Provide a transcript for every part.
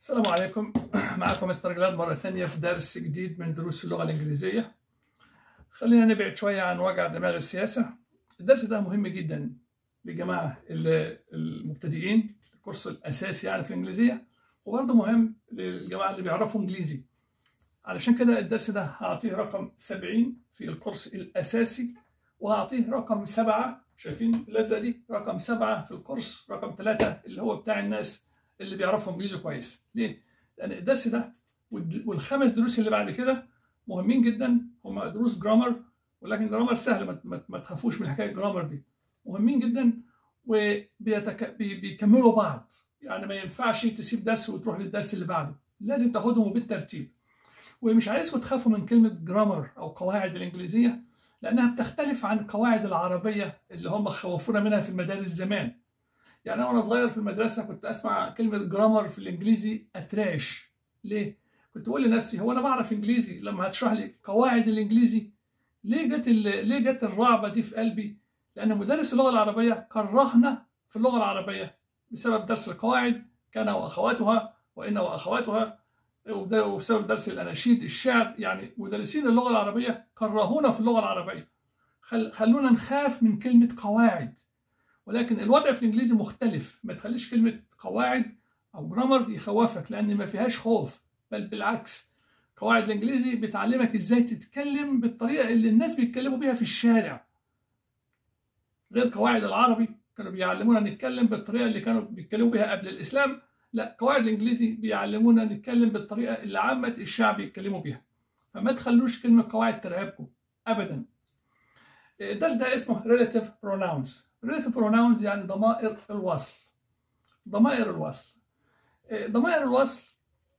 السلام عليكم معكم مستر جلاد مرة ثانية في درس جديد من دروس اللغة الإنجليزية خلينا نبعد شوية عن وجع دماغ السياسة الدرس ده مهم جدا للجماعة اللي- المبتدئين الكورس الأساسي يعني في الإنجليزية وبرضه مهم للجماعة اللي بيعرفوا إنجليزي علشان كده الدرس ده هعطيه رقم 70 في الكورس الأساسي وهعطيه رقم سبعة شايفين الأزرق دي رقم سبعة في الكورس رقم ثلاثة اللي هو بتاع الناس اللي بيعرفوا انجليزي كويس ليه؟ لان الدرس ده والد- والخمس دروس اللي بعد كده مهمين جدا هم دروس جرامر ولكن جرامر سهل ما, ما, ما تخافوش من حكايه جرامر دي مهمين جدا وبيكملوا بعض يعني ما ينفعش تسيب درس وتروح للدرس اللي بعده لازم تاخدهم بالترتيب ومش عايزكم تخافوا من كلمه جرامر او قواعد الانجليزيه لانها بتختلف عن قواعد العربيه اللي هم خوفونا منها في المدارس زمان يعني انا وانا صغير في المدرسه كنت اسمع كلمه جرامر في الانجليزي اترعش ليه كنت بقول لنفسي هو انا بعرف انجليزي لما هتشرح لي قواعد الانجليزي ليه جت ال- ليه جت الرعبه دي في قلبي لان مدرس اللغه العربيه كرهنا في اللغه العربيه بسبب درس القواعد كان واخواتها وان واخواتها وبد- وبسبب درس الاناشيد الشعر يعني مدرسين اللغه العربيه كرهونا في اللغه العربيه خل... خلونا نخاف من كلمه قواعد ولكن الوضع في الانجليزي مختلف ما تخليش كلمه قواعد او جرامر يخوفك لان ما فيهاش خوف بل بالعكس قواعد الانجليزي بتعلمك ازاي تتكلم بالطريقه اللي الناس بيتكلموا بيها في الشارع غير قواعد العربي كانوا بيعلمونا نتكلم بالطريقه اللي كانوا بيتكلموا بيها قبل الاسلام لا قواعد الانجليزي بيعلمونا نتكلم بالطريقه اللي عامه الشعب يتكلموا بيها فما تخلوش كلمه قواعد ترعبكم ابدا الدرس ده اسمه relative pronouns relative pronouns يعني ضمائر الوصل ضمائر الوصل إيه، ضمائر الوصل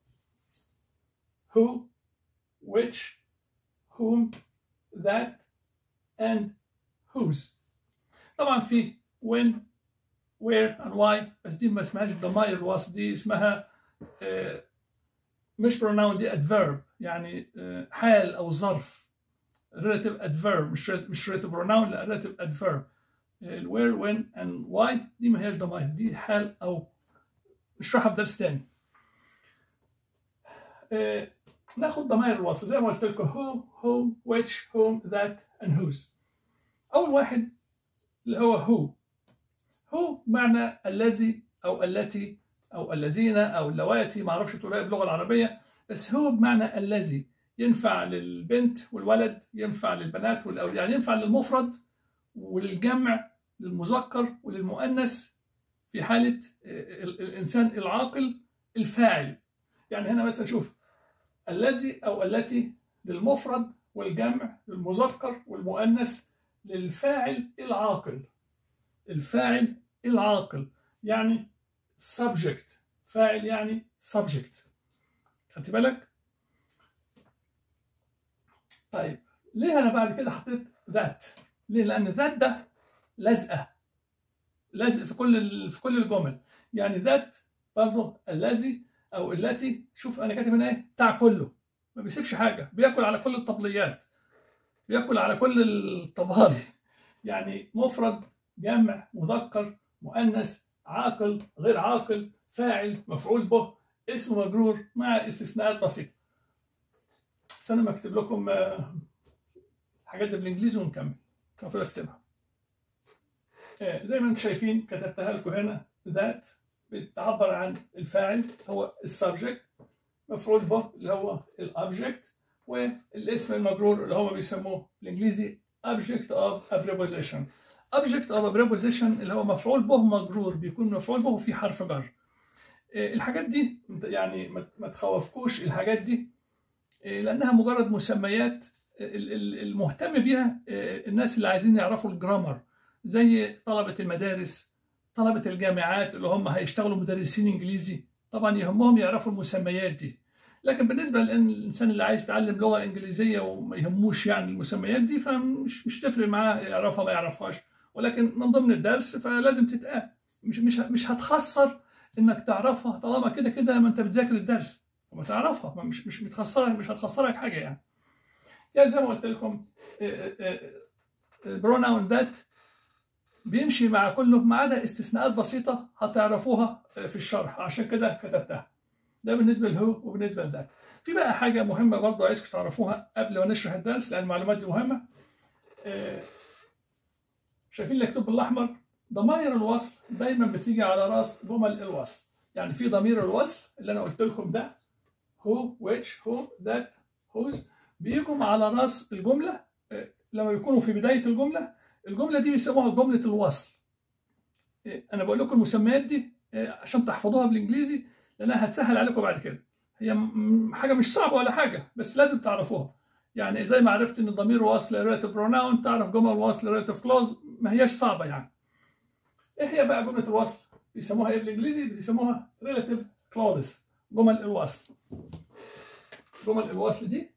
who which whom that and whose طبعا في when where and why بس دي ما اسمهاش ضمائر الوصل دي اسمها آه، مش pronoun دي adverb يعني آه، حال او ظرف relative adverb مش مش relative pronoun لا relative adverb ال where when and why دي ما هياش ضمائر دي حال او نشرحها في درس تاني آه، ناخد ضمائر الوصل زي ما قلت لكم who who which whom that and whose اول واحد اللي هو who who معنى الذي او التي او الذين او اللواتي ما اعرفش تقولها باللغه العربيه بس هو بمعنى الذي ينفع للبنت والولد ينفع للبنات والاولاد يعني ينفع للمفرد وللجمع للمذكر وللمؤنث في حاله آه، ال- الانسان العاقل الفاعل يعني هنا مثلا شوف الذي او التي للمفرد والجمع للمذكر والمؤنث للفاعل العاقل الفاعل العاقل يعني subject فاعل يعني subject خدت بالك طيب ليه انا بعد كده حطيت ذات ليه لان ذات ده لازقه لازق في كل ال- في كل الجمل يعني ذات برضه الذي او التي شوف انا كاتب هنا ايه بتاع كله ما بيسيبش حاجه بياكل على كل الطبليات بياكل على كل الطبالي يعني مفرد جمع مذكر مؤنث عاقل غير عاقل فاعل مفعول به اسم مجرور مع استثناءات بسيطه استنى ما اكتب لكم آه، حاجات بالانجليزي ونكمل كان المفروض اكتبها آه، زي ما انتم شايفين كتبتها لكم هنا ذات بتعبر عن الفاعل هو السبجكت مفعول به اللي هو الاوبجكت والاسم المجرور اللي هو بيسموه بالانجليزي object of a preposition object of a preposition اللي هو مفعول به مجرور بيكون مفعول به في حرف جر إيه، الحاجات دي يعني ما- ما تخوفكوش الحاجات دي إيه، لانها مجرد مسميات ال- ال- المهتم بيها إيه، الناس اللي عايزين يعرفوا الجرامر زي طلبة المدارس طلبة الجامعات اللي هم هيشتغلوا مدرسين انجليزي طبعا يهمهم يعرفوا المسميات دي لكن بالنسبة للإنسان اللي عايز يتعلم لغة إنجليزية وما يهموش يعني المسميات دي فمش مش تفرق معاه يعرفها ما يعرفهاش ولكن من ضمن الدرس فلازم تتقال مش مش مش هتخسر إنك تعرفها طالما كده كده ما أنت بتذاكر الدرس وما تعرفها ما مش مش بتخسرك مش هتخسرك حاجة يعني يعني زي ما قلت لكم البروناون ذات بيمشي مع كله ما عدا استثناءات بسيطة هتعرفوها في الشرح عشان كده كتبتها ده بالنسبه لهو وبالنسبه لذات في بقى حاجه مهمه برضه عايزكم تعرفوها قبل ما نشرح الدرس لان المعلومات دي مهمه آه، شايفين المكتوب بالاحمر ضمائر الوصل دايما بتيجي على راس جمل الوصل يعني في ضمير الوصل اللي انا قلت لكم ده هو which هو that whose بيجوا على راس الجمله آه، لما بيكونوا في بدايه الجمله الجمله دي بيسموها جمله الوصل آه، انا بقول لكم المسميات دي آه، عشان تحفظوها بالانجليزي لانها هتسهل عليكم بعد كده هي م- حاجه مش صعبه ولا حاجه بس لازم تعرفوها يعني زي ما عرفت ان ضمير وصل relative pronoun تعرف جمل وصل relative clause ما هياش صعبه يعني ايه هي بقى جمله الوصل بيسموها ايه بالانجليزي بيسموها relative clauses جمل الوصل جمل الوصل دي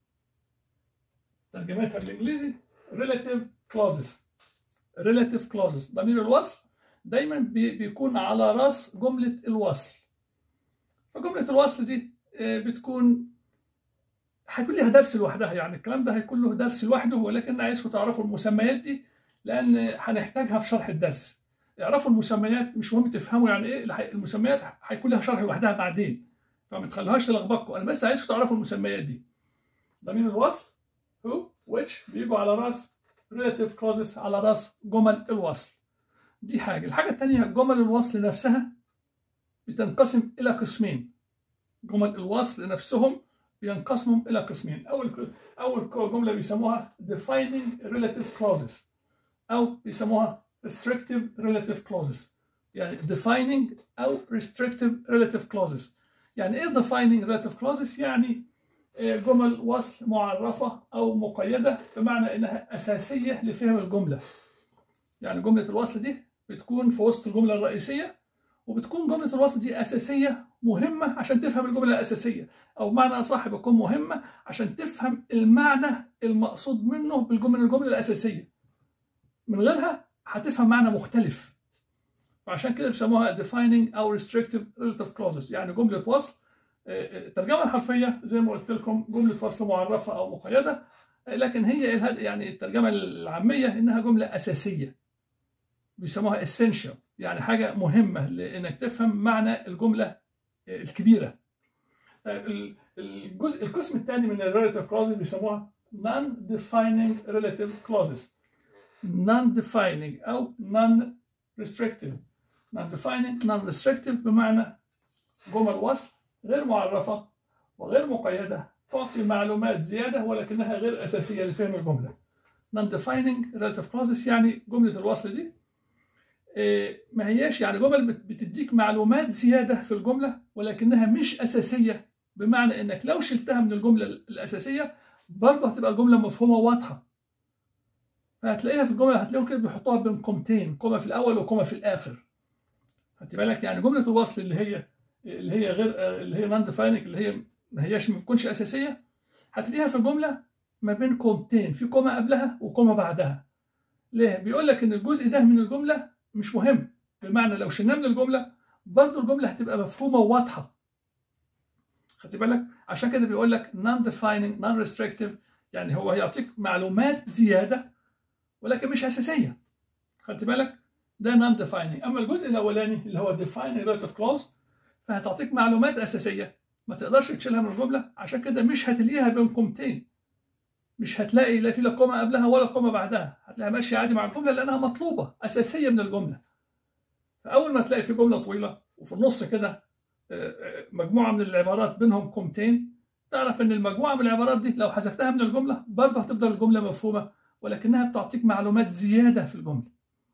ترجمتها بالانجليزي relative clauses relative clauses ضمير الوصل دايما بي- بيكون على راس جمله الوصل فجمله الوصل دي آه، بتكون هيكون لها درس لوحدها يعني الكلام ده هيكون له درس لوحده ولكن أنا عايزكم تعرفوا المسميات دي لان هنحتاجها في شرح الدرس اعرفوا المسميات مش مهم تفهموا يعني ايه الح- المسميات هيكون لها شرح لوحدها بعدين فما تخلوهاش تلخبطكم انا بس عايزكم تعرفوا المسميات دي ضمير الوصل هو which بيجوا على راس relative clauses على راس جمل الوصل دي حاجه الحاجه الثانيه جمل الوصل نفسها بتنقسم الى قسمين جمل الوصل نفسهم بينقسموا الى قسمين اول اول جمله بيسموها defining relative clauses او بيسموها restrictive relative clauses يعني defining او restrictive relative clauses يعني ايه defining relative clauses يعني آه، جمل وصل معرفه او مقيده بمعنى انها اساسيه لفهم الجمله يعني جمله الوصل دي بتكون في وسط الجمله الرئيسيه وبتكون جمله الوصل دي اساسيه مهمه عشان تفهم الجمله الاساسيه او بمعنى اصح بتكون مهمه عشان تفهم المعنى المقصود منه بالجمله الجمله الاساسيه من غيرها هتفهم معنى مختلف فعشان كده بيسموها defining او restrictive relative clauses يعني جمله وصل آه، آه، الترجمه الحرفيه زي ما قلت لكم جمله وصل معرفه او مقيده آه، لكن هي الهد- يعني الترجمه العاميه انها جمله اساسيه بيسموها essential يعني حاجه مهمه لانك تفهم معنى الجمله آه، الكبيره طيب ال- الجزء القسم الثاني من الريلاتيف clauses بيسموها non-defining relative clauses non-defining او non-restrictive non-defining non-restrictive بمعنى جمل وصل غير معرفة وغير مقيدة تعطي معلومات زيادة ولكنها غير أساسية لفهم الجملة non-defining relative clauses يعني جملة الوصل دي إيه، ما هياش يعني جمل بت- بتديك معلومات زيادة في الجملة ولكنها مش أساسية بمعنى إنك لو شلتها من الجملة الأساسية برضه هتبقى الجملة مفهومة واضحة فهتلاقيها في الجملة هتلاقيهم كده بيحطوها بين قومتين قومة في الأول وقومة في الآخر خدت بالك يعني جملة الوصل اللي هي اللي هي غير اللي هي نون ديفايننج اللي هي ما هياش ما بتكونش أساسية هتلاقيها في الجملة ما بين قومتين في قومة قبلها وقومة بعدها ليه؟ بيقول لك إن الجزء ده من الجملة مش مهم بمعنى لو شلناه من الجملة برضه الجملة هتبقى مفهومة وواضحة خدت بالك عشان كده بيقول لك non defining non restrictive يعني هو هيعطيك معلومات زيادة ولكن مش أساسية خدت بالك ده non defining أما الجزء الأولاني اللي هو defining relative clause فهتعطيك معلومات أساسية ما تقدرش تشيلها من الجملة عشان كده مش هتلاقيها بين قومتين مش هتلاقي لا في لا قومة قبلها ولا قومة بعدها هتلاقيها ماشية عادي مع الجملة لأنها مطلوبة أساسية من الجملة فأول ما تلاقي في جملة طويلة وفي النص كده آه، آه، مجموعة من العبارات بينهم قومتين تعرف إن المجموعة من العبارات دي لو حذفتها من الجملة برضه هتفضل الجملة مفهومة ولكنها بتعطيك معلومات زيادة في الجملة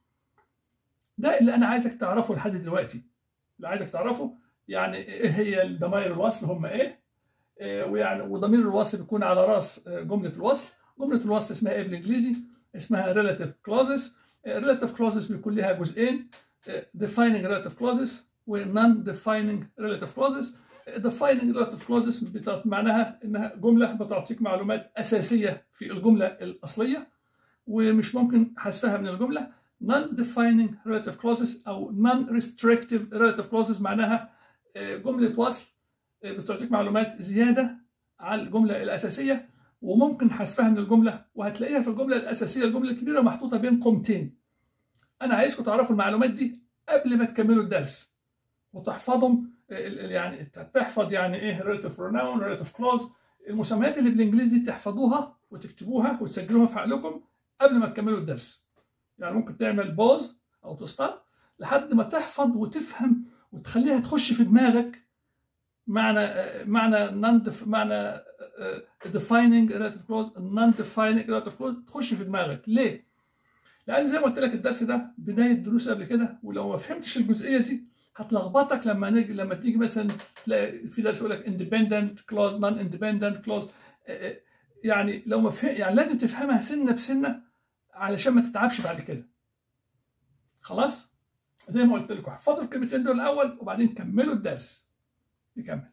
ده اللي أنا عايزك تعرفه لحد دلوقتي اللي عايزك تعرفه يعني إيه هي الضمائر الوصل هم إيه آه، ويعني وضمير الوصل بيكون على راس آه، جملة الوصل جملة الوصل اسمها إيه بالإنجليزي اسمها relative clauses آه، relative clauses بيكون لها جزئين آه، defining relative clauses و non defining relative clauses آه، defining relative clauses بتاعت- معناها انها جمله بتعطيك معلومات اساسيه في الجمله الاصليه ومش ممكن حذفها من الجمله non defining relative clauses او non restrictive relative clauses معناها آه، جمله وصل آه، بتعطيك معلومات زياده على الجمله الاساسيه وممكن حذفها من الجمله وهتلاقيها في الجمله الاساسيه الجمله الكبيره محطوطه بين قومتين انا عايزكم تعرفوا المعلومات دي قبل ما تكملوا الدرس وتحفظهم ال- ال- يعني تحفظ يعني ايه relative pronoun relative clause المسميات اللي بالانجليزي تحفظوها وتكتبوها وتسجلوها في عقلكم قبل ما تكملوا الدرس يعني ممكن تعمل بوز او تستار لحد ما تحفظ وتفهم وتخليها تخش في دماغك معنى معنى non def- معنى آه، defining relative clause non defining relative clause تخش في دماغك ليه؟ لان زي ما قلت لك الدرس ده بدايه دروس قبل كده ولو ما فهمتش الجزئيه دي هتلخبطك لما نيجي لما تيجي مثلا تلاقي في درس يقول لك independent clause non independent clause آه، آه، يعني لو ما فهم يعني لازم تفهمها سنه بسنه علشان ما تتعبش بعد كده خلاص زي ما قلت لكم احفظوا الكلمتين دول الاول وبعدين كملوا الدرس نكمل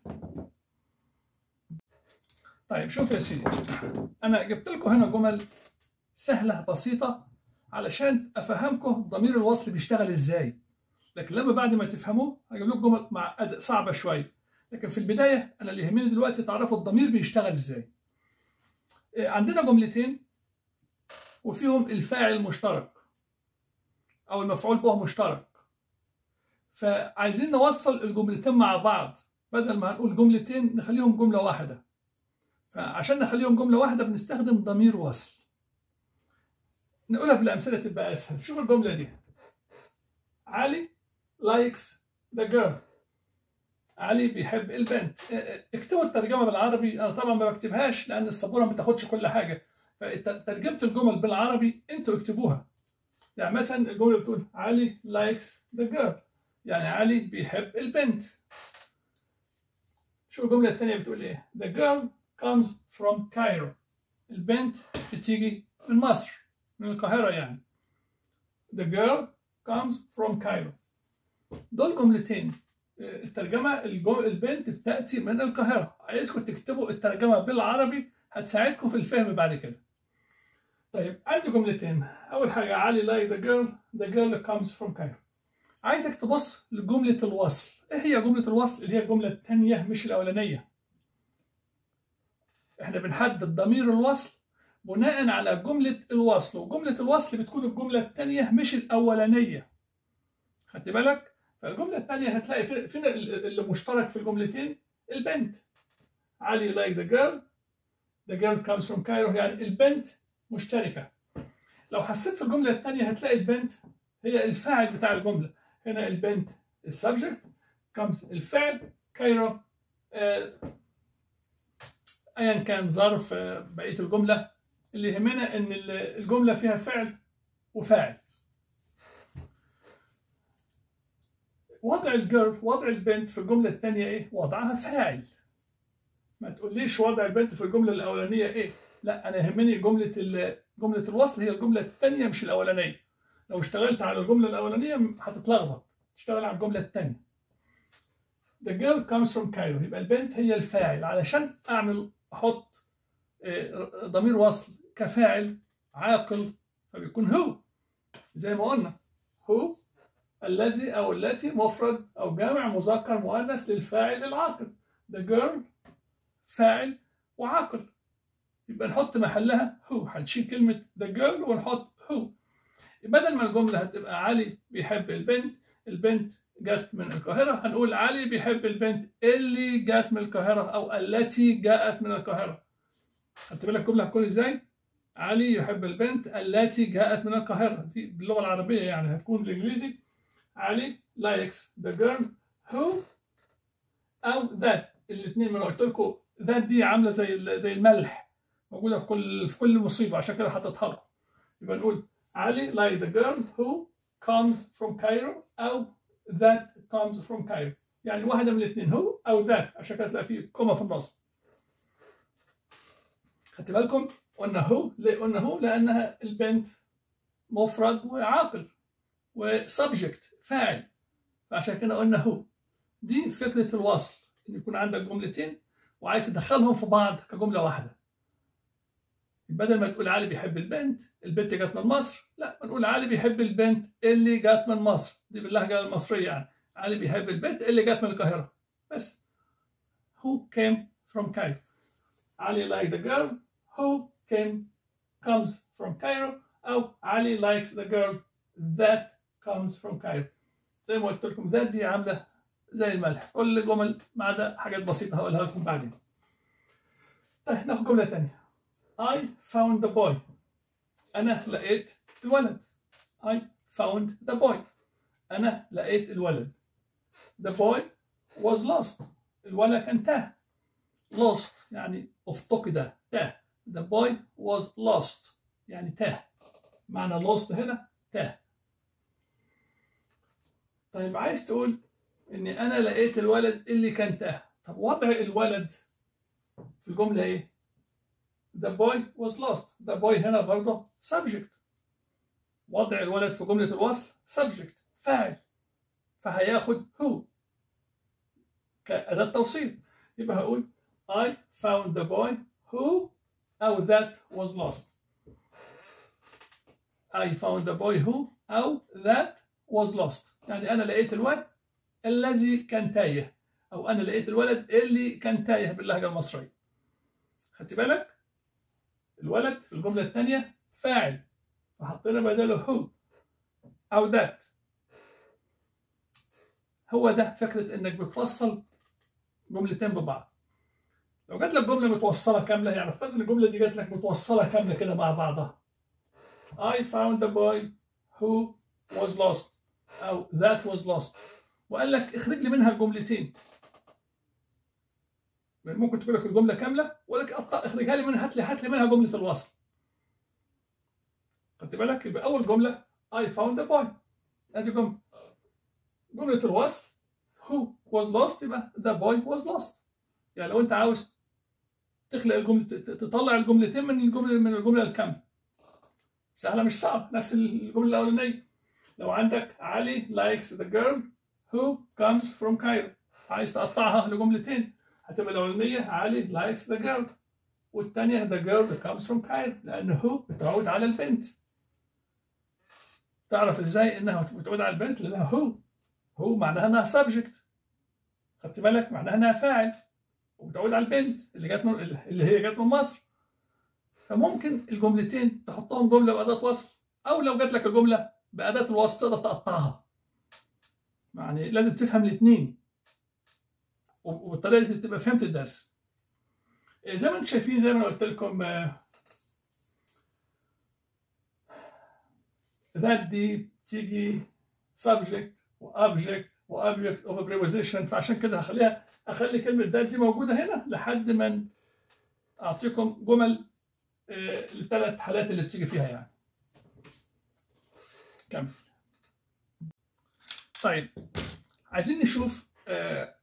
طيب شوف يا سيدي انا جبت لكم هنا جمل سهله بسيطه علشان افهمكم ضمير الوصل بيشتغل ازاي لكن لما بعد ما تفهموه هجيب لكم جمل معقده صعبه شويه لكن في البدايه انا اللي يهمني دلوقتي تعرفوا الضمير بيشتغل ازاي إيه، عندنا جملتين وفيهم الفاعل مشترك او المفعول به مشترك فعايزين نوصل الجملتين مع بعض بدل ما هنقول جملتين نخليهم جمله واحده فعشان نخليهم جمله واحده بنستخدم ضمير وصل نقولها بالامثله تبقى اسهل شوف الجمله دي علي likes the girl علي بيحب البنت اه، اه، اكتبوا الترجمه بالعربي انا طبعا ما بكتبهاش لان السبوره ما بتاخدش كل حاجه فترجمه الجمل بالعربي انتوا اكتبوها يعني مثلا الجمله بتقول علي likes the girl يعني علي بيحب البنت شو الجمله الثانيه بتقول ايه the girl comes from Cairo البنت بتيجي من مصر من القاهره يعني the girl comes from Cairo دول جملتين الترجمة الجم... البنت بتأتي من القاهرة عايزكم تكتبوا الترجمة بالعربي هتساعدكم في الفهم بعد كده طيب عندي جملتين أول حاجة علي like the girl the girl comes from Cairo عايزك تبص لجملة الوصل إيه هي جملة الوصل اللي هي الجملة الثانية مش الأولانية إحنا بنحدد ضمير الوصل بناء على جملة الوصل وجملة الوصل بتكون الجملة الثانية مش الأولانية خدت بالك؟ فالجملة الثانية هتلاقي في- فين ال- اللي مشترك في الجملتين البنت علي like the girl the girl comes from Cairo يعني البنت مشتركة لو حسيت في الجملة الثانية هتلاقي البنت هي الفاعل بتاع الجملة هنا البنت السبجكت comes الفعل كايرو آه، ايا كان ظرف آه، بقية الجملة اللي يهمنا ان ال- الجملة فيها فعل وفاعل وضع الجيرل وضع البنت في الجملة الثانية ايه؟ وضعها فاعل. ما تقوليش وضع البنت في الجملة الأولانية ايه؟ لا أنا يهمني جملة ال- جملة الوصل هي الجملة الثانية مش الأولانية. لو اشتغلت على الجملة الأولانية هتتلخبط. اشتغل على الجملة الثانية. The girl comes from Cairo يبقى البنت هي الفاعل علشان أعمل أحط آه، ضمير وصل كفاعل عاقل فبيكون هو زي ما قلنا هو الذي أو التي مفرد أو جامع مذكر مؤنث للفاعل العاقل the girl فاعل وعاقل يبقى نحط محلها هو هنشيل كلمة the girl ونحط هو بدل ما الجملة هتبقى علي بيحب البنت البنت جت من القاهرة هنقول علي بيحب البنت اللي جت من القاهرة أو التي جاءت من القاهرة خدت بالك الجملة هتكون ازاي؟ علي يحب البنت التي جاءت من القاهرة دي باللغة العربية يعني هتكون بالإنجليزي علي likes the girl who أو that الاثنين ما أنا قلت لكم that دي عاملة زي ال- زي الملح موجودة في كل في كل مصيبة عشان كده حطيتها لكم يبقى نقول علي like the girl who comes from Cairo أو that comes from Cairo يعني واحدة من الاثنين هو أو that عشان كده تلاقي فيه كوما في النص خدت بالكم قلنا هو ليه قلنا هو لأنها البنت مفرد وعاقل وسبجكت فاعل فعشان كده قلنا هو دي فكرة الوصل إن يكون عندك جملتين وعايز تدخلهم في بعض كجملة واحدة بدل ما تقول علي بيحب البنت البنت جت من مصر لا نقول علي بيحب البنت اللي جت من مصر دي باللهجة المصرية يعني علي بيحب البنت اللي جت من القاهرة بس who came from Cairo علي like the girl who came comes from Cairo أو علي likes the girl that comes from Cairo زي ما قلت لكم that دي عاملة زي الملح كل الجمل ما عدا حاجات بسيطه هقولها لكم بعدين طيب ناخد جمله ثانيه I found the boy انا لقيت الولد I found the boy انا لقيت الولد the boy was lost الولد كان تاه lost يعني افتقد تاه the boy was lost يعني تاه معنى lost هنا تاه طيب عايز تقول اني انا لقيت الولد اللي كان تاه طب وضع الولد في الجمله ايه the boy was lost the boy هنا برضه subject وضع الولد في جمله الوصل subject فاعل فهياخد who كأداة توصيل يبقى هقول I found the boy who أو that was lost I found the boy who أو that was lost يعني أنا لقيت الولد الذي كان تايه أو أنا لقيت الولد اللي كان تايه باللهجة المصرية خدت بالك؟ الولد في الجملة الثانية فاعل فحطينا بداله who أو that هو ده فكرة إنك بتوصل جملتين ببعض لو جات لك جملة متوصلة كاملة يعني افترض إن الجملة دي جات لك متوصلة كاملة كده مع بعضها I found the boy who was lost أو that was lost وقال لك اخرج لي منها جملتين ممكن تقول لك الجملة كاملة ولك اخرجها لي منها هات لي هات لي منها جملة الوصل خدت بالك يبقى أول جملة I found the boy أدي جملة جملة الوصل who was lost يبقى the boy was lost يعني لو أنت عاوز تخلق الجملة تطلع الجملتين من الجملة من الجملة الكاملة سهلة مش صعب نفس الجملة الأولانية لو عندك علي likes the girl who comes from Cairo عايز تقطعها لجملتين هتبقى الأولانية علي likes the girl والثانية the girl that comes from Cairo لأن who بتعود على البنت تعرف ازاي انها بتعود على البنت لانها هو هو معناها انها subject خدت بالك معناها انها فاعل وبتعود على البنت اللي جت من اللي هي جت من مصر فممكن الجملتين تحطهم جمله باداه وصل او لو جات لك الجمله باداه الوصل تقدر تقطعها يعني لازم تفهم الاثنين وبالطريقه دي تبقى فهمت الدرس زي ما انتم شايفين زي ما انا قلت لكم ذات دي تيجي subject وobject وobject of a preposition فعشان كده هخليها اخلي كلمه ذات دي موجوده هنا لحد ما اعطيكم جمل الثلاث حالات اللي بتيجي فيها يعني كمل طيب عايزين نشوف uh,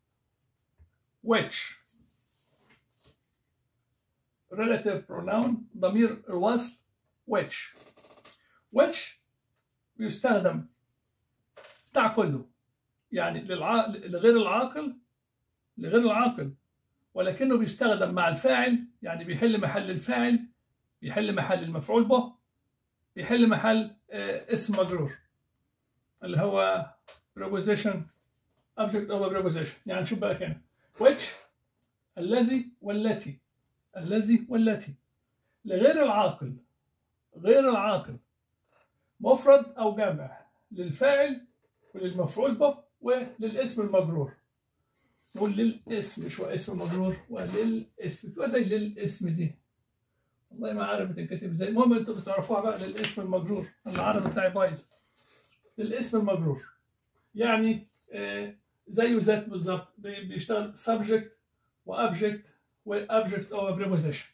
which relative pronoun ضمير الوصل which which بيستخدم بتاع كله يعني للع... لغير العاقل لغير العاقل ولكنه بيستخدم مع الفاعل يعني بيحل محل الفاعل بيحل محل المفعول به بيحل محل اسم مجرور اللي هو preposition object of a preposition يعني نشوف بقى كده which الذي والتي الذي والتي لغير العاقل غير العاقل مفرد أو جمع للفاعل وللمفعول به وللاسم المجرور نقول للاسم مش هو اسم مجرور وللاسم تبقى زي للاسم دي والله ما عارف بتنكتب ازاي المهم انتوا بتعرفوها بقى للاسم المجرور العربي بتاعي بايظ للاسم المجرور يعني آه زيه ذات بالظبط بيشتغل subject وobject وobject او preposition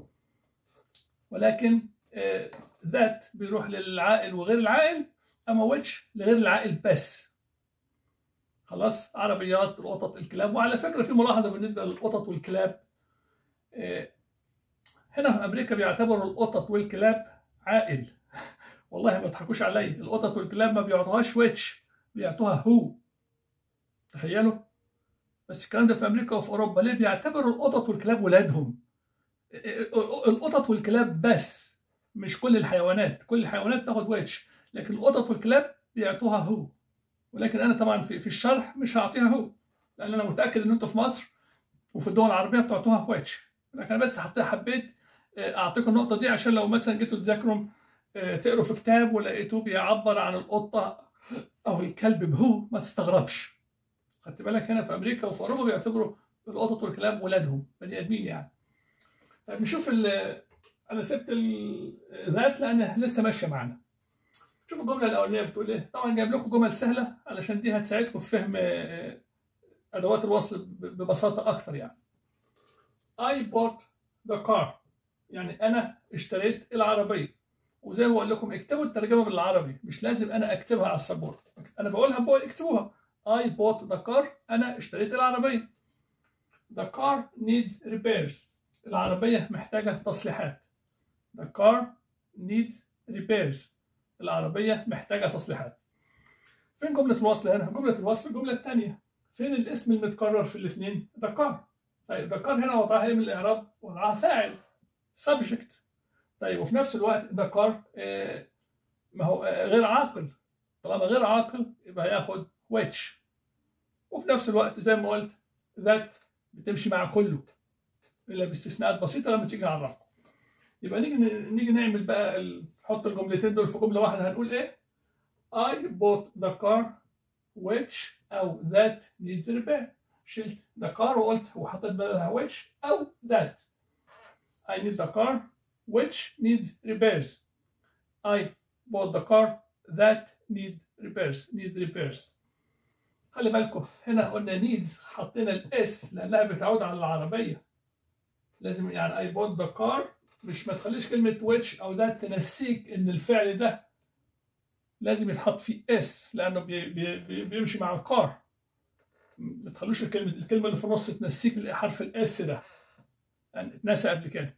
ولكن آه ذات بيروح للعائل وغير العائل اما ويتش لغير العائل بس خلاص عربيات القطط الكلاب وعلى فكره في ملاحظه بالنسبه للقطط والكلاب هنا في امريكا بيعتبروا القطط والكلاب عائل والله ما تضحكوش عليا القطط والكلاب ما بيعطوهاش ويتش بيعطوها هو تخيلوا بس الكلام ده في امريكا وفي اوروبا ليه بيعتبروا القطط والكلاب ولادهم القطط والكلاب بس مش كل الحيوانات كل الحيوانات تاخد ويتش لكن القطط والكلاب بيعطوها هو ولكن انا طبعا في, في الشرح مش هعطيها هو لان انا متاكد ان انتوا في مصر وفي الدول العربيه بتعطوها ويتش لكن انا بس حبيت اعطيكم النقطه دي عشان لو مثلا جيتوا تذاكروا تقروا في كتاب ولقيتوه بيعبر عن القطه او الكلب بهو ما تستغربش خدت بالك هنا في امريكا وفي اوروبا بيعتبروا القطط والكلاب ولادهم بني ادمين يعني طيب نشوف ال- انا سبت الذات لان لسه ماشيه معانا شوف الجمله الاولانيه بتقول ايه طبعا جايب لكم جمل سهله علشان دي هتساعدكم في فهم آه، ادوات الوصل ب- ببساطه اكتر يعني I bought the car يعني انا اشتريت العربيه وزي ما بقول لكم اكتبوا الترجمه بالعربي مش لازم انا اكتبها على السبورت انا بقولها بقول اكتبوها I bought the car انا اشتريت العربيه The car needs repairs العربيه محتاجه تصليحات The car needs repairs العربيه محتاجه تصليحات فين جمله الوصل هنا جمله الوصل الجمله الثانيه فين الاسم المتكرر في الاثنين The car طيب The car هنا وضعها ايه من الاعراب وضعها فاعل subject طيب وفي نفس الوقت the car آه، ما هو آه، غير عاقل طالما غير عاقل يبقى هياخد which وفي نفس الوقت زي ما قلت that بتمشي مع كله الا باستثناءات بسيطه لما تيجي نعرفكم يبقى نيجي نيجي نعمل بقى ال- نحط الجملتين دول في جمله واحده هنقول ايه I bought the car which او that needs repair شلت the car وقلت وحطيت بدلها which او that I need the car which needs repairs. I bought the car that need repairs need repairs. خلي بالكم هنا قلنا needs حطينا الاس لانها بتعود على العربيه. لازم يعني I bought the car مش ما تخليش كلمه which او that تنسيك ان الفعل ده لازم يتحط فيه اس لانه بي بي بي بيمشي مع الكار. ما تخلوش الكلمه الكلمه اللي في النص تنسيك حرف الاس ده. يعني اتنسى قبل كده.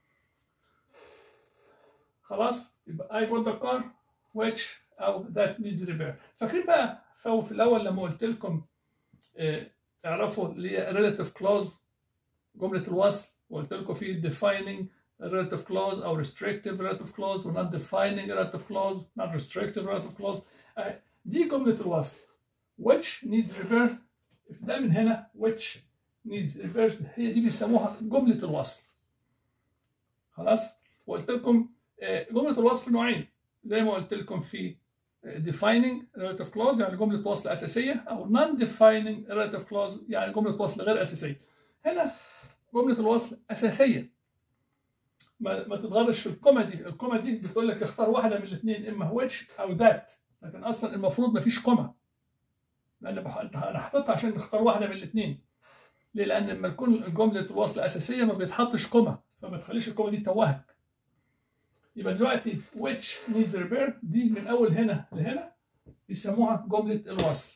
خلاص يبقى I bought the car which أو that needs repair فاكرين بقى فهو في الأول لما قلت لكم اه اعرفوا اللي هي relative clause جملة الوصل وقلت لكم في defining relative clause أو restrictive relative clause و not defining relative clause not restrictive relative clause اه دي جملة الوصل which needs repair ده من هنا which needs repairs هي دي بيسموها جملة الوصل خلاص وقلت لكم جملة الوصل نوعين زي ما قلت لكم في defining relative clause يعني جملة وصل أساسية أو non defining relative clause يعني جملة وصل غير أساسية هنا جملة الوصل أساسية ما, ما تتغرش في الكوما دي الكوما دي بتقول لك اختار واحدة من الاثنين إما which أو that لكن أصلا المفروض ما فيش كوما لأن بح... أنا حطيتها عشان نختار واحدة من الاثنين ليه؟ لأن لما تكون جملة الوصل أساسية ما بيتحطش كوما فما تخليش الكوما دي توهك يبقى دلوقتي which needs repair دي من اول هنا لهنا بيسموها جمله الوصل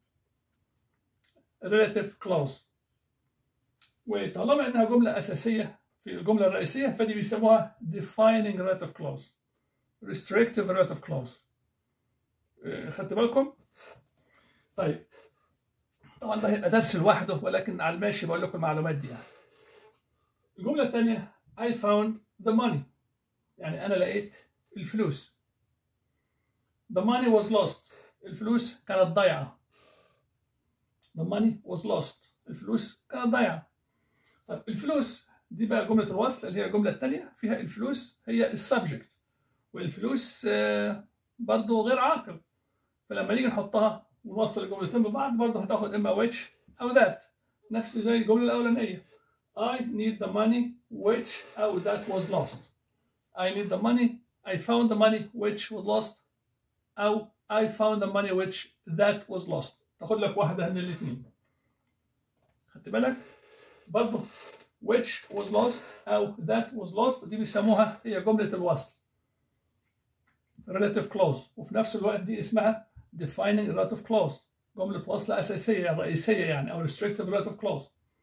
relative clause وطالما انها جمله اساسيه في الجمله الرئيسيه فدي بيسموها defining relative clause restrictive relative clause خدت بالكم طيب طبعا ده هيبقى درس لوحده ولكن على الماشي بقول لكم المعلومات دي يعني الجمله الثانيه I found the money يعني أنا لقيت الفلوس The money was lost الفلوس كانت ضايعة The money was lost الفلوس كانت ضايعة طيب الفلوس دي بقى جملة الوصل اللي هي الجملة الثانية فيها الفلوس هي السبجكت والفلوس برضه غير عاقل فلما نيجي نحطها ونوصل الجملتين ببعض برضه هتاخد إما which أو that نفس زي الجملة الأولانية I need the money which أو that was lost I need the money. I found the money which was lost. أو I found the money which that was lost. تاخد لك واحدة من الاثنين. خدت بالك؟ برضه which was lost أو that was lost دي بيسموها هي جملة الوصل. relative clause وفي نفس الوقت دي اسمها defining relative clause. جملة وصل أساسية رئيسية يعني أو restrictive relative clause.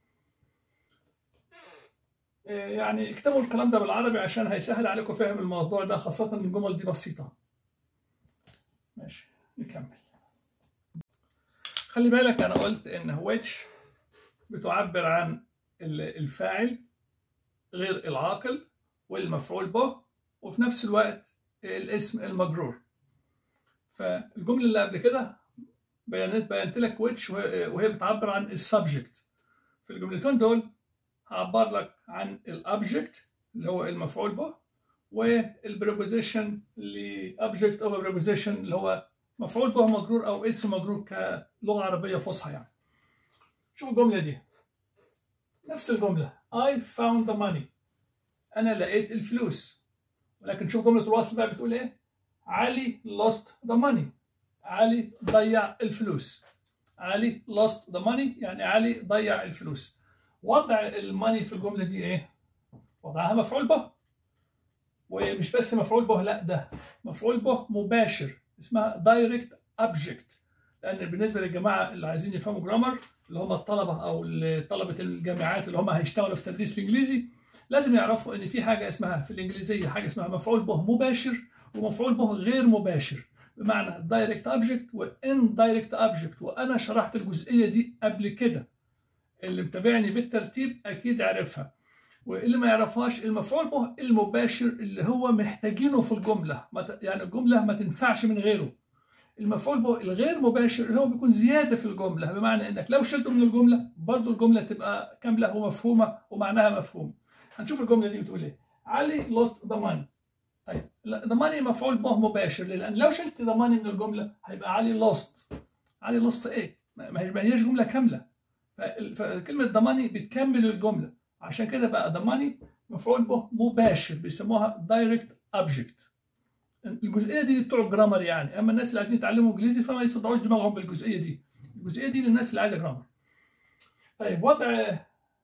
يعني اكتبوا الكلام ده بالعربي عشان هيسهل عليكم فهم الموضوع ده خاصة ان الجمل دي بسيطة. ماشي نكمل. خلي بالك انا قلت ان which بتعبر عن الفاعل غير العاقل والمفعول به وفي نفس الوقت الاسم المجرور. فالجملة اللي قبل كده بينت بينت لك which وهي بتعبر عن السبجكت. في الجملتين دول هعبر لك عن الابجكت اللي هو المفعول به والبريبوزيشن اللي object of a preposition اللي هو مفعول به مجرور او اسم مجرور كلغه عربيه فصحى يعني شوف الجملة دي نفس الجملة I found the money أنا لقيت الفلوس ولكن شوف جملة الوصل بقى بتقول إيه علي lost the money علي ضيع الفلوس علي lost the money يعني علي ضيع الفلوس وضع الماني في الجملة دي إيه وضعها مفعول به ومش بس مفعول به لا ده مفعول به مباشر اسمها دايركت ابجكت لان بالنسبه للجماعه اللي عايزين يفهموا جرامر اللي هم الطلبه او طلبه الجامعات اللي هم هيشتغلوا في تدريس الانجليزي لازم يعرفوا ان في حاجه اسمها في الانجليزيه حاجه اسمها مفعول به مباشر ومفعول به غير مباشر بمعنى دايركت ابجكت وان دايركت ابجكت وانا شرحت الجزئيه دي قبل كده اللي متابعني بالترتيب اكيد عرفها واللي ما يعرفهاش المفعول به المباشر اللي هو محتاجينه في الجمله يعني الجمله ما تنفعش من غيره المفعول به الغير مباشر اللي هو بيكون زياده في الجمله بمعنى انك لو شلته من الجمله برضه الجمله تبقى كامله ومفهومه ومعناها مفهوم هنشوف الجمله دي بتقول ايه علي lost the money طيب the money مفعول به مباشر لان لو شلت the money من الجمله هيبقى علي lost علي lost ايه ما هيش جمله كامله فكلمه the money بتكمل الجمله عشان كده بقى the money مفعول به مباشر بيسموها direct object الجزئيه دي بتوع الجرامر يعني اما الناس اللي عايزين يتعلموا انجليزي فما يصدعوش دماغهم بالجزئيه دي الجزئيه دي للناس اللي عايزه جرامر طيب وضع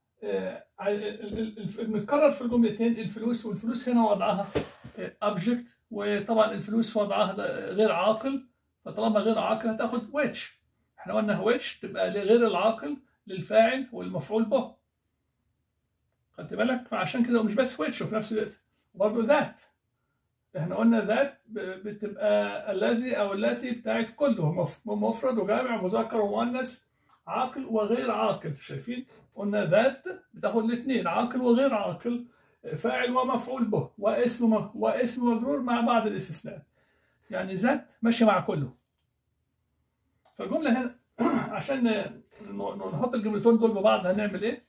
المتكرر في الجملتين الفلوس والفلوس هنا وضعها object وطبعا الفلوس وضعها غير عاقل فطالما غير عاقل هتاخد which احنا قلنا which تبقى لغير العاقل للفاعل والمفعول به خدت بالك فعشان كده مش بس which وفي نفس الوقت برضه that احنا قلنا ذات بتبقى الذي او التي بتاعت كله مفرد وجامع مذكر ومؤنث عاقل وغير عاقل شايفين قلنا ذات بتاخد الاثنين عاقل وغير عاقل فاعل ومفعول به واسم واسم مجرور مع بعض الاستثناءات يعني ذات ماشي مع كله فالجمله هنا عشان نحط الجملتين دول ببعض هنعمل ايه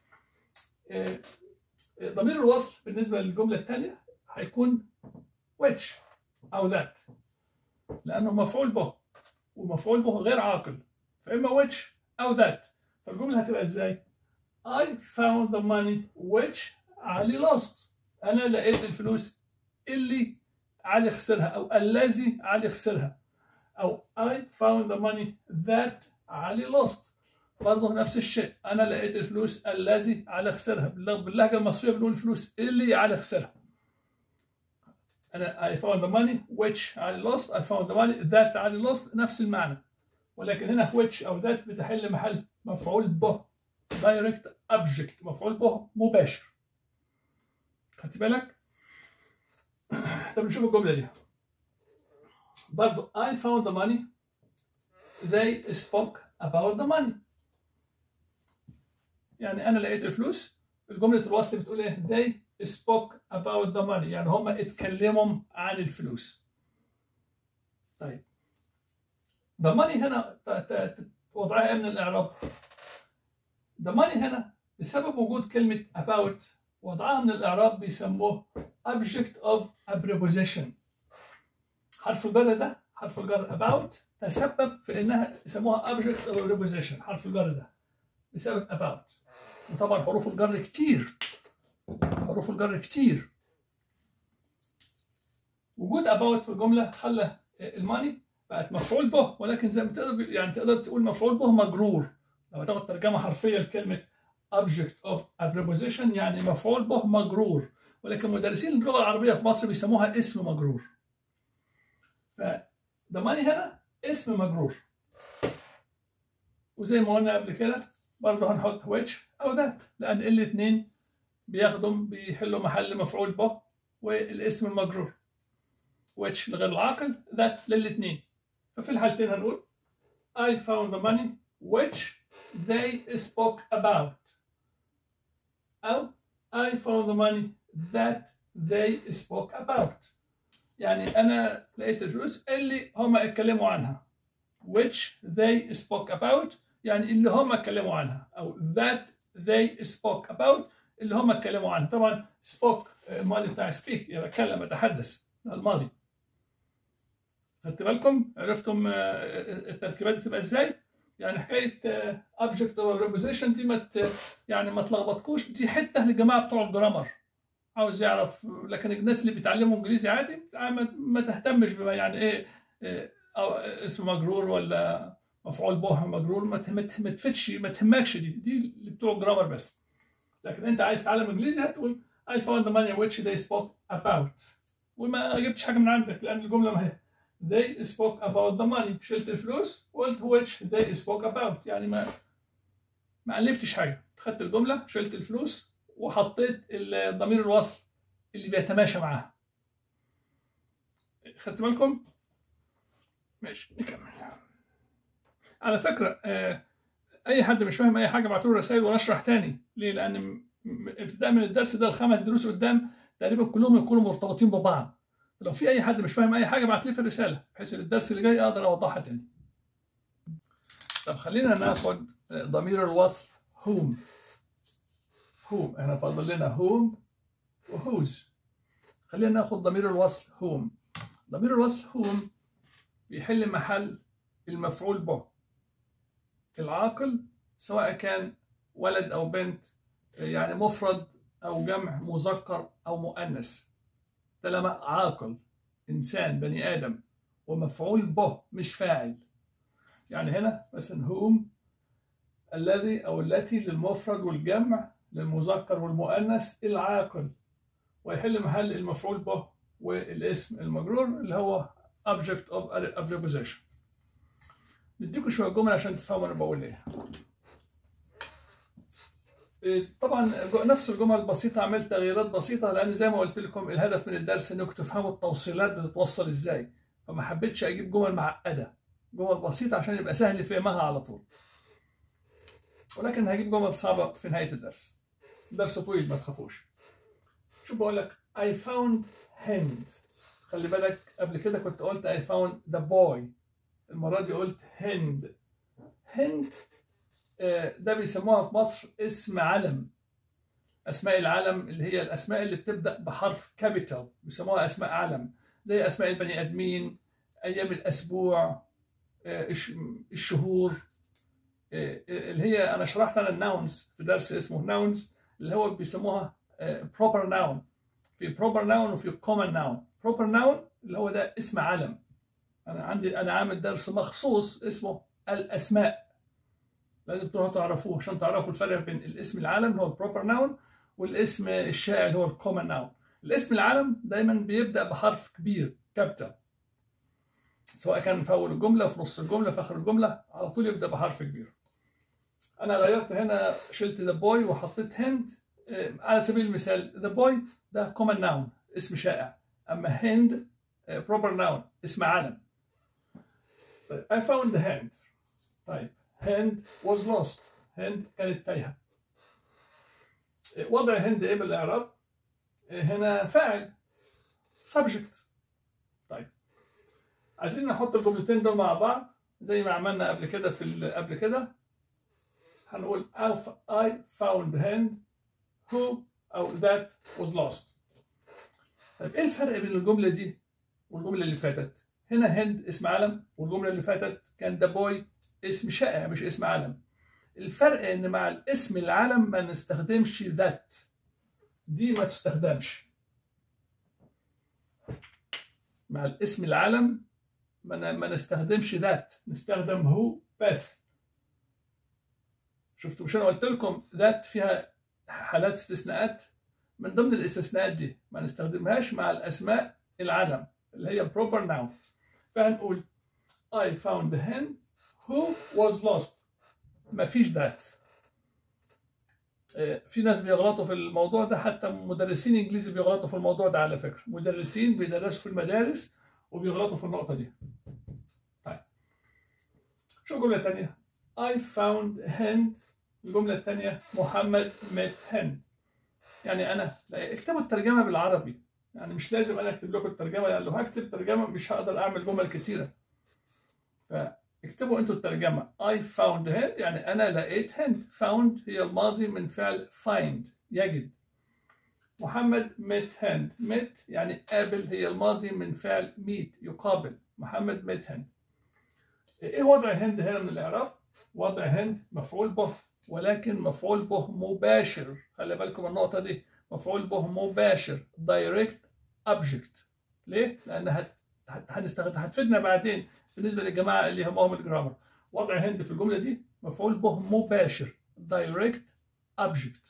ضمير الوصل بالنسبه للجمله الثانيه هيكون which أو that لأنه مفعول به ومفعول به غير عاقل فإما which أو that فالجملة هتبقى إزاي؟ I found the money which علي lost أنا لقيت الفلوس اللي علي خسرها أو الذي علي خسرها أو I found the money that علي lost برضه نفس الشيء أنا لقيت الفلوس الذي علي خسرها باللهجة المصرية بنقول الفلوس اللي علي خسرها أنا I found the money which I lost I found the money that I lost نفس المعنى ولكن هنا which أو that بتحل محل مفعول به direct object مفعول به مباشر خدت بالك؟ طب نشوف الجملة دي برضو I found the money they spoke about the money يعني أنا لقيت الفلوس الجملة الوصل بتقول إيه they spoke about the money يعني هم اتكلموا عن الفلوس طيب the money هنا وضعها ايه من الاعراب the money هنا بسبب وجود كلمة about وضعها من الاعراب بيسموه object of a preposition حرف الجر ده حرف الجر about تسبب في انها يسموها object of a preposition حرف الجر ده بسبب about وطبعا حروف الجر كتير حروف الجر كتير وجود about في الجمله خلى الماني بقت مفعول به ولكن زي ما تقدر يعني تقدر تقول مفعول به مجرور لو تاخد ترجمه حرفيه لكلمه object of a preposition يعني مفعول به مجرور ولكن مدرسين اللغه العربيه في مصر بيسموها اسم مجرور ف the money هنا اسم مجرور وزي ما قلنا قبل كده برضه هنحط which او that لان الاثنين بياخدوا بيحلوا محل مفعول به والاسم المجرور which لغير العاقل that للاثنين ففي الحالتين هنقول I found the money which they spoke about أو I found the money that they spoke about يعني أنا لقيت الفلوس اللي هم اتكلموا عنها which they spoke about يعني اللي هم اتكلموا عنها أو that they spoke about اللي هم اتكلموا عنها طبعا spoke الماضي بتاع speak يعني اتكلم اتحدث الماضي خدت بالكم عرفتم التركيبات تبقى ازاي يعني حكايه object or preposition دي ما ت- يعني ما تلخبطكوش دي حته للجماعه بتوع الجرامر عاوز يعرف لكن الناس اللي بيتعلموا انجليزي عادي ما, ما تهتمش بما يعني ايه, إيه أو اسم مجرور ولا مفعول به مجرور ما ت- ما ت- ما تفتش ما تهمكش دي دي اللي بتوع الجرامر بس لكن انت عايز تتعلم انجليزي هتقول I found the money which they spoke about وما جبتش حاجه من عندك لان الجمله ما هي they spoke about the money شلت الفلوس وقلت which they spoke about يعني ما ما الفتش حاجه خدت الجمله شلت الفلوس وحطيت ال- ضمير الوصل اللي بيتماشى معاها خدت بالكم ماشي نكمل على فكره آه، اي حد مش فاهم اي حاجه ابعتوا له رسائل وانا اشرح تاني ليه لان م- م- ابتداء من الدرس ده الخمس دروس قدام تقريبا كلهم يكونوا مرتبطين ببعض لو في اي حد مش فاهم اي حاجه ابعت لي في الرساله بحيث ان الدرس اللي جاي اقدر اوضحها تاني طب خلينا ناخد آه، ضمير الوصل whom whom احنا فاضل لنا whom وwhose خلينا ناخد ضمير الوصل whom ضمير الوصل whom بيحل محل المفعول به العاقل سواء كان ولد او بنت يعني مفرد او جمع مذكر او مؤنث طالما عاقل انسان بني ادم ومفعول به مش فاعل يعني هنا مثلا whom الذي او التي للمفرد والجمع للمذكر والمؤنث العاقل ويحل محل المفعول به والاسم المجرور اللي هو object of a preposition نديكم شويه جمل عشان تفهموا انا بقول ايه إيه، طبعا جو- نفس الجمل البسيطه عملت تغييرات بسيطه لان زي ما قلت لكم الهدف من الدرس انكم تفهموا التوصيلات بتتوصل ازاي فما حبيتش اجيب جمل معقده جمل بسيطه عشان يبقى سهل فهمها على طول ولكن هجيب جمل صعبه في نهايه الدرس درس طويل ما تخافوش شوف بقول لك I found hand خلي بالك قبل كده كنت قلت I found the boy المرة دي قلت هند هند آه، ده بيسموها في مصر اسم علم أسماء العلم اللي هي الأسماء اللي بتبدأ بحرف كابيتال بيسموها أسماء علم زي أسماء البني آدمين أيام الأسبوع آه، الش- الشهور آه، اللي هي أنا شرحت أنا الناونز في درس اسمه ناونز اللي هو بيسموها آه، proper noun في proper noun وفي common noun proper noun اللي هو ده اسم علم انا عندي انا عامل درس مخصوص اسمه الاسماء لازم تروحوا تعرفوه عشان تعرفوا الفرق بين الاسم العالم اللي هو البروبر ناون والاسم الشائع اللي هو الكومن ناون الاسم العالم دايما بيبدا بحرف كبير كابيتال سواء كان في اول الجمله في نص الجمله في اخر الجمله على طول يبدا بحرف كبير انا غيرت هنا شلت ذا بوي وحطيت هند آه، على سبيل المثال ذا بوي ده كومن ناون اسم شائع اما هند بروبر ناون اسم عالم طيب I found the hand طيب hand was lost hand كانت تايهة وضع هند ايه بالاعراب هنا فاعل subject طيب عايزين نحط الجملتين دول مع بعض زي ما عملنا قبل كده في ال- قبل كده هنقول Alpha- I found hand who أو that was lost طيب ايه الفرق بين الجملة دي والجملة اللي فاتت؟ هنا هند اسم علم والجملة اللي فاتت كان ذا بوي اسم شائع مش اسم علم الفرق ان مع الاسم العلم ما نستخدمش ذات دي ما تستخدمش مع الاسم العلم ما ن- ما نستخدمش ذات نستخدم هو بس شفتوا مش انا قلت لكم ذات فيها حالات استثناءات من ضمن الاستثناءات دي ما نستخدمهاش مع الاسماء العلم اللي هي proper noun فهنقول I found the hen who was lost ما فيش that آه، في ناس بيغلطوا في الموضوع ده حتى مدرسين انجليزي بيغلطوا في الموضوع ده على فكره مدرسين بيدرسوا في المدارس وبيغلطوا في النقطه دي طيب شو الجمله الثانيه I found hand الجمله الثانيه محمد met hen يعني انا لا، اكتبوا الترجمه بالعربي يعني مش لازم انا اكتب لكم الترجمه يعني لو هكتب ترجمه مش هقدر اعمل جمل كتيره فاكتبوا انتوا الترجمه I found hand يعني انا لقيت hand found هي الماضي من فعل find يجد محمد met hand met يعني قابل هي الماضي من فعل meet يقابل محمد met hand ايه وضع هند هنا من الاعراب وضع هند مفعول به ولكن مفعول به مباشر خلي بالكم النقطة دي مفعول به مباشر direct object ليه؟ لأن هت... هت... هنستخدم هتفيدنا بعدين بالنسبة للجماعة اللي همهم الجرامر وضع هند في الجملة دي مفعول به مباشر direct object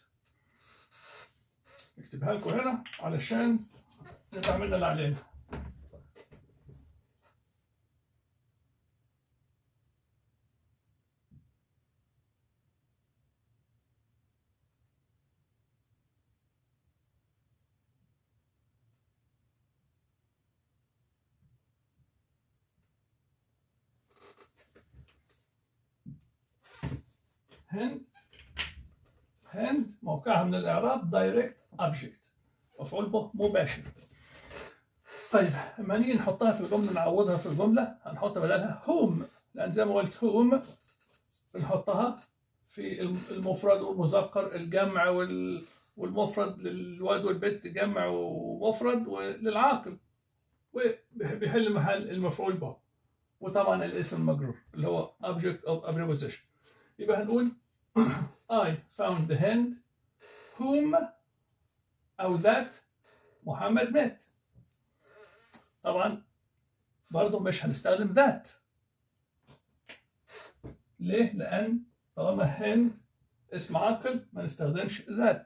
نكتبها لكم هنا علشان نبقى عملنا اللي علينا هند هند موقعها من الإعراب دايركت object مفعول به مباشر طيب لما نيجي نحطها في الجملة نعوضها في الجملة هنحط بدلها هوم لأن زي ما قلت هوم بنحطها في المفرد والمذكر الجمع وال والمفرد للواد والبنت جمع ومفرد وللعاقل وبيحل محل المفعول به وطبعا الاسم المجرور اللي هو object of a preposition يبقى هنقول I found the hand whom أو that محمد met طبعا برضه مش هنستخدم that ليه؟ لأن طالما هند اسم عاقل ما نستخدمش that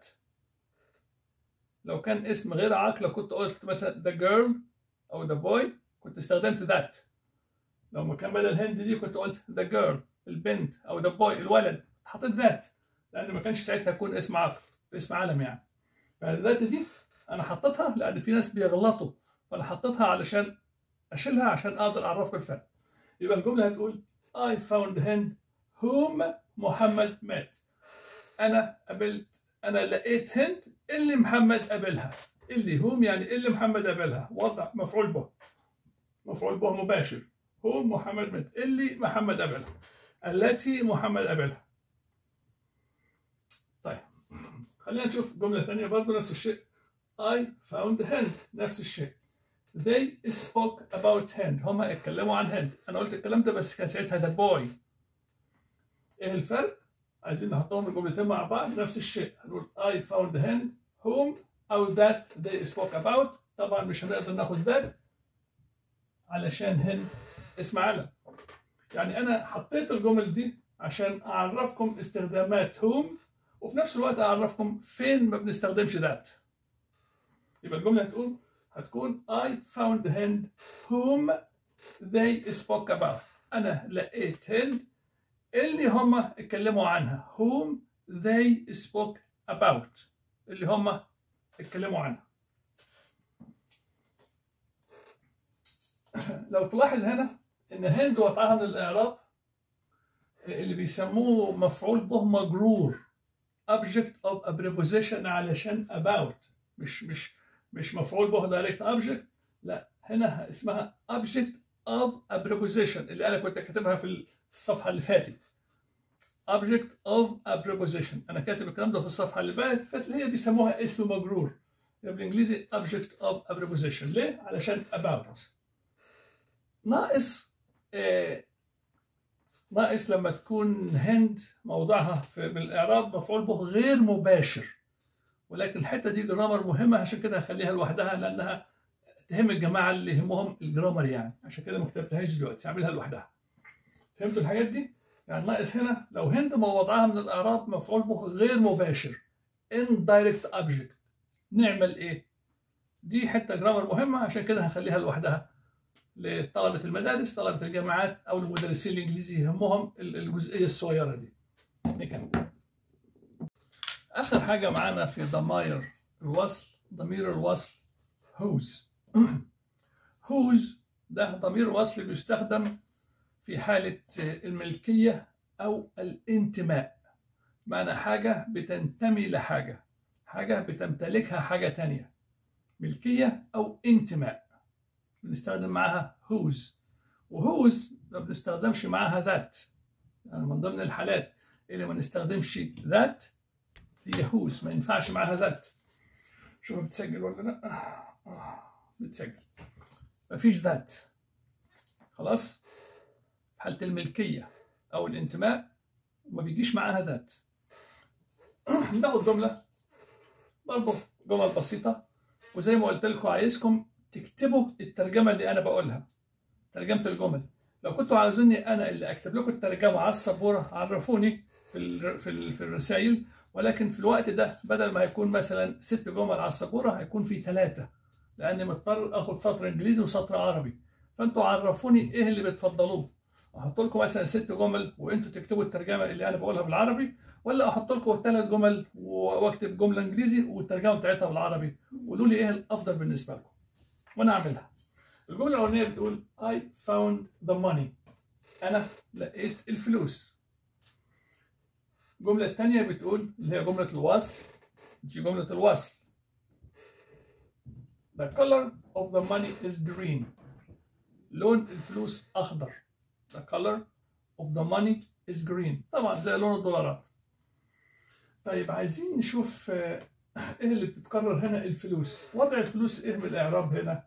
لو كان اسم غير عاقل كنت قلت مثلا the girl أو the boy كنت استخدمت that لو ما كان بدل هند دي كنت قلت the girl البنت أو the boy الولد حطيت that لأن ما كانش ساعتها يكون اسم عاقل اسم عالم يعني فالذات دي أنا حطيتها لأن في ناس بيغلطوا فأنا حطيتها علشان أشيلها عشان أقدر أعرفكم الفرق يبقى الجملة هتقول I found hand whom محمد met أنا قابلت أنا لقيت هند اللي محمد قابلها اللي هم يعني اللي محمد قابلها وضع مفعول به مفعول به مباشر هم محمد met اللي محمد قابلها التي محمد قابلها طيب خلينا نشوف جملة ثانية برضه نفس الشيء I found hand نفس الشيء they spoke about hand هما اتكلموا عن هند أنا قلت الكلام ده بس كان ساعتها ده boy إيه الفرق؟ عايزين نحطهم الجملتين مع بعض نفس الشيء هنقول I found hand whom أو that they spoke about طبعا مش هنقدر ناخد that علشان هند اسم علم يعني أنا حطيت الجمل دي عشان أعرفكم استخدامات whom وفي نفس الوقت أعرفكم فين ما بنستخدمش ذات يبقى الجملة هتقول هتكون I found hand whom they spoke about أنا لقيت هند اللي هم اتكلموا عنها whom they spoke about اللي هم اتكلموا عنها لو تلاحظ هنا ان هند وضعها من الاعراب اللي بيسموه مفعول به مجرور object of a preposition علشان about مش مش مش مفعول به direct object لا هنا اسمها object of a preposition اللي انا كنت كاتبها في الصفحه اللي فاتت object of a preposition انا كاتب الكلام ده في الصفحه اللي فاتت اللي هي بيسموها اسم مجرور بالانجليزي object of a preposition ليه علشان about ناقص آه ناقص لما تكون هند موضعها في بالاعراب مفعول به غير مباشر ولكن الحته دي جرامر مهمه عشان كده هخليها لوحدها لانها تهم الجماعه اللي يهمهم الجرامر يعني عشان كده ما كتبتهاش دلوقتي هعملها لوحدها فهمتوا الحاجات دي يعني ناقص هنا لو هند ما وضعها من الاعراب مفعول به غير مباشر indirect object نعمل ايه دي حته جرامر مهمه عشان كده هخليها لوحدها لطلبه المدارس طلبه الجامعات او المدرسين الانجليزي يهمهم الجزئيه الصغيره دي نكمل اخر حاجه معانا في ضمائر الوصل ضمير الوصل whose whose ده ضمير وصل بيستخدم في حالة الملكية أو الانتماء معنى حاجة بتنتمي لحاجة حاجة بتمتلكها حاجة تانية ملكية أو انتماء بنستخدم معاها whose وwhose ما بنستخدمش معاها that يعني من ضمن الحالات اللي ما نستخدمش that هي whose ما ينفعش معاها that شوف بتسجل ولا لا بتسجل مفيش ذات خلاص حالة الملكية أو الانتماء وما بيجيش معاها ذات ناخد جمله برضه جمل بسيطه وزي ما قلت لكم عايزكم تكتبوا الترجمه اللي انا بقولها ترجمه الجمل لو كنتوا عاوزيني انا اللي اكتب لكم الترجمه على السبوره عرفوني في ال في, ال في الرسائل ولكن في الوقت ده بدل ما هيكون مثلا ست جمل على السبوره هيكون في ثلاثه لاني مضطر اخد سطر انجليزي وسطر عربي فانتوا عرفوني ايه اللي بتفضلوه احط لكم مثلا ست جمل وانتوا تكتبوا الترجمه اللي انا بقولها بالعربي ولا احط لكم ثلاث جمل واكتب جمله انجليزي والترجمه بتاعتها بالعربي قولوا لي ايه الافضل بالنسبه لكم وانا اعملها الجمله الاولانيه بتقول I found the money انا لقيت الفلوس الجمله الثانيه بتقول اللي هي جمله الوصل دي جمله الوصل The color of the money is green لون الفلوس اخضر The color of the money is green طبعا زي لون الدولارات طيب عايزين نشوف ايه اللي بتتكرر هنا الفلوس وضع الفلوس ايه بالاعراب هنا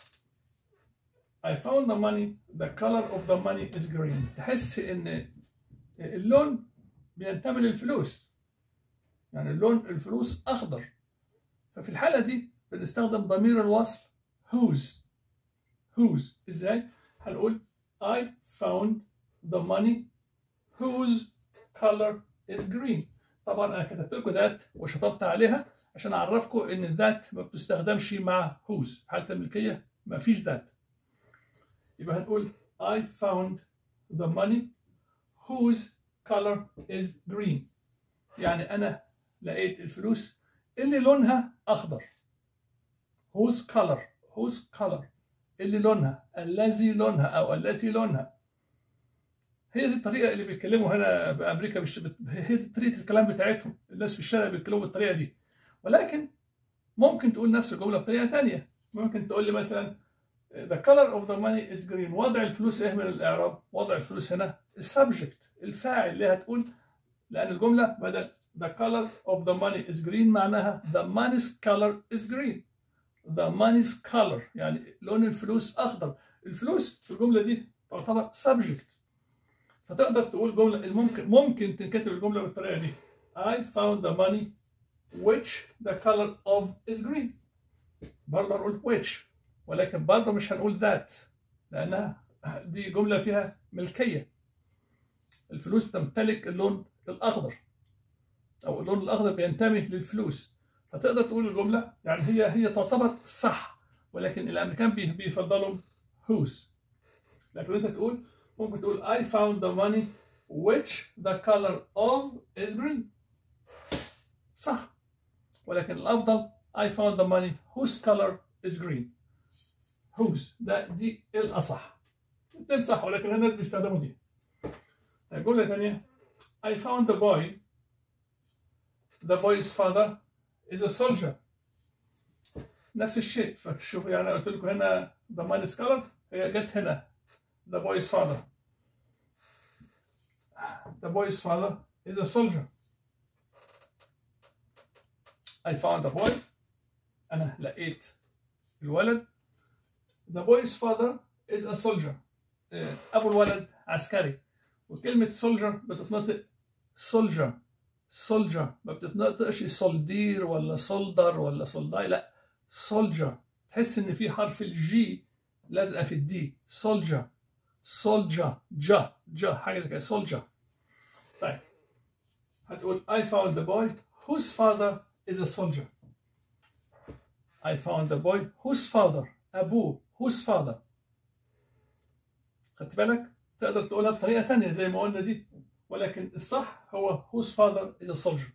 I found the money the color of the money is green تحس ان اللون بينتمي للفلوس يعني اللون الفلوس اخضر ففي الحاله دي بنستخدم ضمير الوصل whose whose ازاي هنقول I found the money whose color is green طبعا انا كتبت لكم ذات وشطبت عليها عشان اعرفكم ان الذات ما بتستخدمش مع whose في حاله الملكيه ما فيش ذات يبقى هنقول I found the money whose color is green يعني انا لقيت الفلوس اللي لونها اخضر whose color whose color اللي لونها الذي لونها او التي لونها هي دي الطريقه اللي بيتكلموا هنا بامريكا بالش... هي دي طريقه الكلام بتاعتهم الناس في الشارع بيتكلموا بالطريقه دي ولكن ممكن تقول نفس الجمله بطريقه ثانيه ممكن تقول لي مثلا the color of the money is green وضع الفلوس ايه من الاعراب وضع الفلوس هنا السبجكت الفاعل اللي هتقول لان الجمله بدل the color of the money is green معناها the money's color is green the money's color يعني لون الفلوس اخضر الفلوس في الجمله دي تعتبر subject فتقدر تقول جمله ممكن ممكن تنكتب الجمله بالطريقه دي I found the money which the color of is green برضه نقول which ولكن برضه مش هنقول that لانها دي جمله فيها ملكيه الفلوس تمتلك اللون الاخضر او اللون الاخضر بينتمي للفلوس فتقدر تقول الجمله يعني هي هي تعتبر صح ولكن الامريكان بيفضلوا whose لكن انت تقول ممكن تقول I found the money which the color of is green صح ولكن الأفضل I found the money whose color is green whose ده دي الأصح الاثنين صح ولكن الناس بيستخدموا دي الجملة الثانية I found the boy the boy's father is a soldier نفس الشيء فشوفوا يعني قلت لكم هنا the money's color هي جت هنا the boy's father. The boy's father is a soldier. I found a boy. أنا لقيت الولد. The boy's father is a soldier. أبو الولد عسكري. وكلمة soldier بتتنطق soldier. soldier ما بتتنطقش soldier ولا soldier ولا soldai لا soldier تحس إن في حرف الجي لازقة في الدي soldier soldier جا جا حاجة زي كده soldier طيب هتقول I found the boy whose father is a soldier I found the boy whose father أبوه whose father خدت بالك تقدر تقولها بطريقة تانية زي ما قلنا دي ولكن الصح هو whose father is a soldier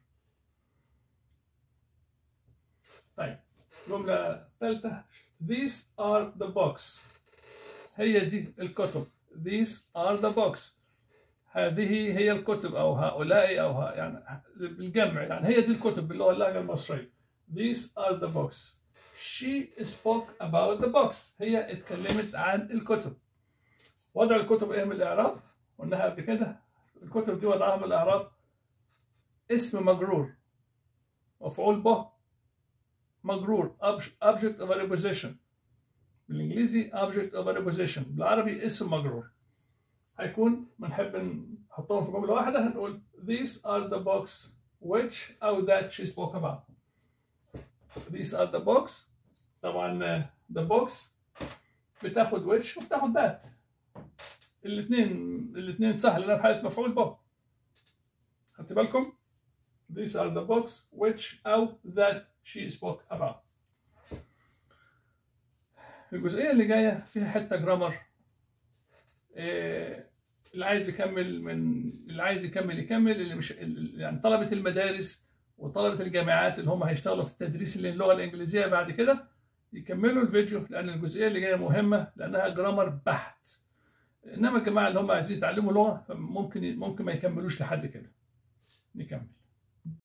طيب جملة ثالثة these are the books هي دي الكتب these are the books هذه هي الكتب أو هؤلاء أو ها يعني بالجمع يعني هي دي الكتب باللغة اللهجة المصرية these are the books she spoke about the books هي اتكلمت عن الكتب وضع الكتب ايه من الإعراب قلناها قبل كده الكتب دي وضعها من الإعراب اسم مجرور مفعول به مجرور object of a reposition بالانجليزي object of a reposition بالعربي اسم مجرور هيكون بنحب نحطهم في جمله واحده هنقول these are the books which او that she spoke about these are the books طبعا the books بتاخد which وبتاخد that الاثنين الاثنين سهل لانها في حاله مفعول به خدت بالكم these are the books which او that she spoke about الجزئيه اللي جايه فيها حته جرامر إيه اللي عايز يكمل من اللي عايز يكمل يكمل اللي مش يعني طلبه المدارس وطلبه الجامعات اللي هم هيشتغلوا في التدريس اللغه الانجليزيه بعد كده يكملوا الفيديو لان الجزئيه اللي جايه مهمه لانها جرامر بحت انما الجماعه اللي هم عايزين يتعلموا لغه فممكن ممكن ما يكملوش لحد كده نكمل